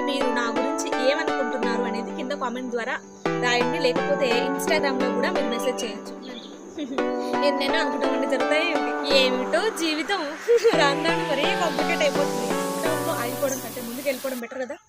మీరు నా గురించి ఏమనుకుంటున్నారు అనేది కింద కామెంట్ ద్వారా రాయండి లేకపోతే ఇన్స్టాగ్రామ్ లో కూడా మీరు మెసేజ్ చేయొచ్చు ఎన్నైనా అనుకుంటామండి జరుగుతాయి ఏమిటో జీవితం రాను రాను మరీ కాంప్లికేట్ అయిపోతుంది దాంట్లో ఆగిపోవడం కంటే ముందుకు వెళ్ళిపోవడం బెటర్ కదా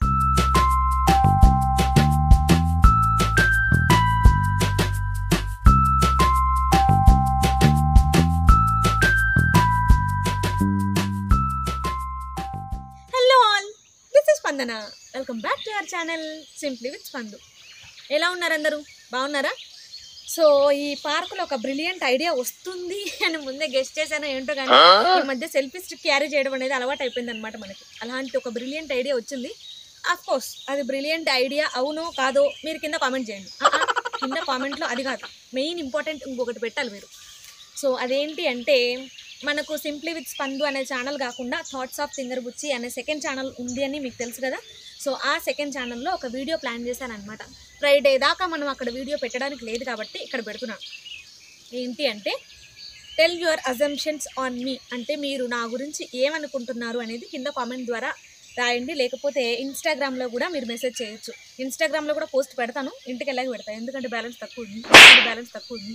hello all this is Spandana welcome back to our channel simply with Spandu ఎలా ఉన్నారు అందరూ బాగున్నారా సో ఈ పార్కులో ఒక బ్రిలియంట్ ఐడియా వస్తుంది అని ముందే గెస్ట్ చేశానో ఏంటో కానీ ఈ మధ్య సెల్ఫీ స్టిక్ క్యారీ చేయడం అనేది అలవాటు అయిపోయింది అనమాట మనకి అలాంటి ఒక బ్రిలియంట్ ఐడియా వచ్చింది అఫ్ కోర్స్ అది బ్రిలియంట్ ఐడియా అవునో కాదో మీరు కింద కామెంట్ చేయండి ఆ, ఆ, కింద కామెంట్లో అది కాదు మెయిన్ ఇంపార్టెంట్ ఇంకొకటి పెట్టాలి మీరు సో అదేంటి అంటే మనకు సింప్లీ విత్ స్పందు అనే ఛానల్ కాకుండా థాట్స్ ఆఫ్ సింగర్ బుచ్చి అనే సెకండ్ ఛానల్ ఉంది అని మీకు తెలుసు కదా సో ఆ సెకండ్ ఛానల్లో ఒక వీడియో ప్లాన్ చేశాను అనమాట ఫ్రైడే దాకా మనం అక్కడ వీడియో పెట్టడానికి లేదు కాబట్టి ఇక్కడ పెడుతున్నాను ఏంటి అంటే tell your assumptions on me అంటే మీరు నా గురించి ఏమనుకుంటున్నారు అనేది కింద కామెంట్ ద్వారా రాయండి లేకపోతే ఇన్స్టాగ్రామ్లో కూడా మీరు మెసేజ్ చేయొచ్చు ఇన్స్టాగ్రామ్లో కూడా పోస్ట్ పెడతాను ఇంటికి వెళ్ళాక పెడతాను ఎందుకంటే బ్యాలెన్స్ తక్కువ ఉంది బ్యాలెన్స్ తక్కువ ఉంది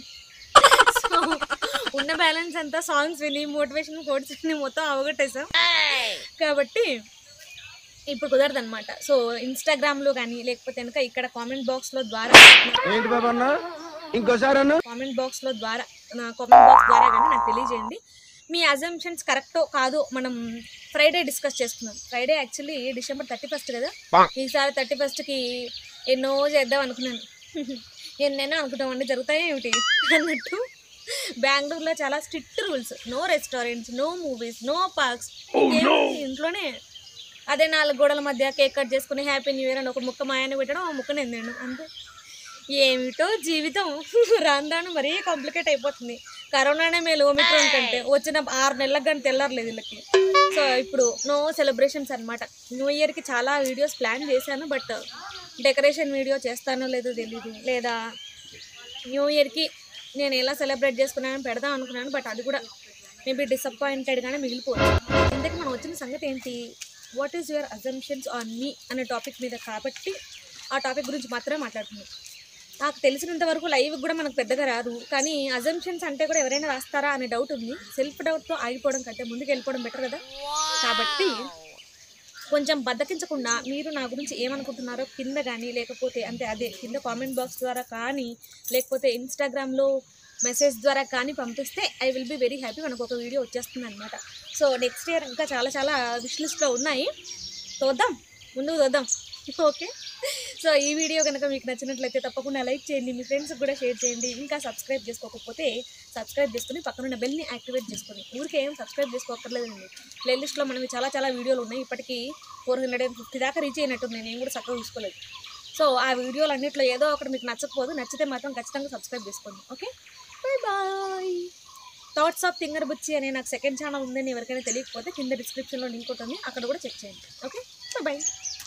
సో ఉన్న బ్యాలెన్స్ అంతా సాంగ్స్ విని మోటివేషన్ కోడ్స్ విని మొత్తం అవగొట్టేసాం కాబట్టి ఇప్పుడు కుదరదు అనమాట సో ఇన్స్టాగ్రామ్లో కానీ లేకపోతే కనుక ఇక్కడ కామెంట్ బాక్స్లో ద్వారా ఏంటి బాబా అన్న ఇంకోసారి అన్న కామెంట్ బాక్స్లో ద్వారా నా కామెంట్ బాక్స్ ద్వారా కానీ నాకు తెలియజేయండి మీ అజంప్షన్స్ కరెక్టో కాదో మనం ఫ్రైడే డిస్కస్ చేసుకుందాం Friday actually December thirty first కదా ఈసారి థర్టీ ఫస్ట్కి ఎన్నో చేద్దాం అనుకున్నాను ఎన్నైనా అనుకుంటామండి జరుగుతాయి ఏమిటి అన్నట్టు బెంగళూరులో చాలా strict rules no restaurants no movies no parks ఇంట్లోనే అదే నాలుగు గోడల మధ్య కేక్ కట్ చేసుకుని హ్యాపీ న్యూ ఇయర్ అని ఒక ముక్క మాయాన్ని పెట్టడం ఆ ముక్క నేను అంతే ఏమిటో జీవితం రాను రాను మరీ కాంప్లికేట్ అయిపోతుంది కరోనానే మేలు ఓమిక్రాన్ కంటే వచ్చిన ఆరు నెలలకు కానీ తెల్లారలేదు వీళ్ళకి సో ఇప్పుడు నో సెలబ్రేషన్స్ అనమాట న్యూ ఇయర్కి చాలా వీడియోస్ ప్లాన్ చేశాను బట్ డెకరేషన్ వీడియో చేస్తానో లేదో తెలీదు లేదా న్యూ ఇయర్కి నేను ఎలా సెలబ్రేట్ చేసుకున్నానని పెడదాం అనుకున్నాను బట్ అది కూడా మేబీ డిసప్పాయింటెడ్గానే మిగిలిపోవచ్చు ఇంతకీ మనం వచ్చిన సంగతి ఏంటి what is your assumptions on me అనే టాపిక్ మీద కాబట్టి ఆ టాపిక్ గురించి మాత్రమే మాట్లాడుతున్నాం నాకు తెలిసినంత వరకు లైవ్ కూడా మనకు పెద్దగా రాదు కానీ అజంప్షన్స్ అంటే కూడా ఎవరైనా రాస్తారా అనే డౌట్ ఉంది సెల్ఫ్ డౌట్తో ఆగిపోవడం కంటే ముందుకు వెళ్ళిపోవడం బెటర్ కదా కాబట్టి కొంచెం బద్దకించకుండా మీరు నా గురించి ఏమనుకుంటున్నారో కింద కానీ లేకపోతే అంటే అదే కింద కామెంట్ బాక్స్ ద్వారా కానీ లేకపోతే ఇన్స్టాగ్రామ్లో మెసేజ్ ద్వారా కానీ పంపిస్తే I will be very happy మనకు ఒక వీడియో వచ్చేస్తుంది అనమాట సో నెక్స్ట్ ఇయర్ ఇంకా చాలా చాలా విష్ లిస్ట్లో ఉన్నాయి చూద్దాం ముందుకు చూద్దాం ఓకే సో ఈ వీడియో కనుక మీకు నచ్చినట్లయితే తప్పకుండా లైక్ చేయండి మీ ఫ్రెండ్స్కి కూడా షేర్ చేయండి ఇంకా సబ్స్క్రైబ్ చేసుకోకపోతే సబ్స్క్రైబ్ చేసుకుని పక్కన ఉన్న బెల్ని యాక్టివేట్ చేసుకొని ఊరికే ఏం సబ్స్క్రైబ్ చేసుకోకర్లేదండి ప్లేలిస్ట్లో మనవి చాలా చాలా వీడియోలు ఉన్నాయి ఇప్పటికీ ఫోర్ హండ్రెడ్ అండ్ ఫిఫ్టీ దాకా రీచ్ అయినట్టుంది నేను కూడా చక్కగా చూసుకోలేదు సో ఆ వీడియోలు అన్నింటిలో ఏదో ఒకటి మీకు నచ్చకపోదు నచ్చితే మాత్రం ఖచ్చితంగా సబ్స్క్రైబ్ చేసుకోండి okay bye bye thoughts of thinker Buchi అనే నాకు సెకండ్ ఛానల్ ఉందని ఎవరికైనా తెలియకపోతే కింద డిస్క్రిప్షన్లో లింక్ ఉంటుంది అక్కడ కూడా చెక్ చేయండి ఓకే బాయ్